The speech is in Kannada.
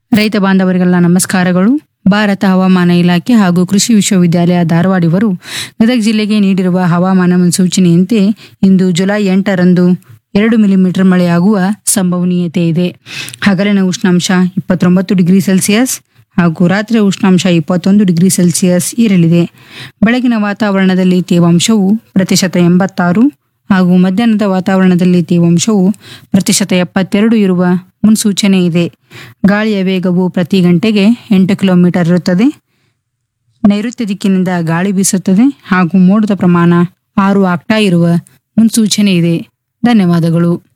ರೈತ ಬಾಂಧವರಿಗೆಲ್ಲ ನಮಸ್ಕಾರಗಳು ಭಾರತ ಹವಾಮಾನ ಇಲಾಖೆ ಹಾಗೂ ಕೃಷಿ ವಿಶ್ವವಿದ್ಯಾಲಯ ಧಾರವಾಡ ಇವರು ಗದಗ ಜಿಲ್ಲೆಗೆ ನೀಡಿರುವ ಹವಾಮಾನ ಮುನ್ಸೂಚನೆಯಂತೆ ಇಂದು ಜುಲೈ ಎಂಟರಂದು ಎರಡು ಮಿಲಿಮೀಟರ್ ಮಳೆಯಾಗುವ ಸಂಭವನೀಯತೆ ಇದೆ ಹಗಲಿನ ಉಷ್ಣಾಂಶ ಇಪ್ಪತ್ತೊಂಬತ್ತು ಡಿಗ್ರಿ ಸೆಲ್ಸಿಯಸ್ ಹಾಗೂ ರಾತ್ರಿಯ ಉಷ್ಣಾಂಶ ಇಪ್ಪತ್ತೊಂದು ಡಿಗ್ರಿ ಸೆಲ್ಸಿಯಸ್ ಇರಲಿದೆ ಬೆಳಗಿನ ವಾತಾವರಣದಲ್ಲಿ ತೇವಾಂಶವು ಪ್ರತಿಶತ ಎಂಬತ್ತಾರು ಹಾಗೂ ಮಧ್ಯಾಹ್ನದ ವಾತಾವರಣದಲ್ಲಿ ತೇವಾಂಶವು ಪ್ರತಿಶತ ಎಪ್ಪತ್ತೆರಡು ಇರುವ ಮುನ್ಸೂಚನೆ ಇದೆ ಗಾಳಿಯ ವೇಗವು ಪ್ರತಿ ಗಂಟೆಗೆ ಎಂಟು ಕಿಲೋಮೀಟರ್ ಇರುತ್ತದೆ ನೈಋತ್ಯ ದಿಕ್ಕಿನಿಂದ ಗಾಳಿ ಬೀಸುತ್ತದೆ ಹಾಗೂ ಮೋಡದ ಪ್ರಮಾಣ ಆರು ಆಗ್ತಾ ಇರುವ ಮುನ್ಸೂಚನೆ ಇದೆ ಧನ್ಯವಾದಗಳು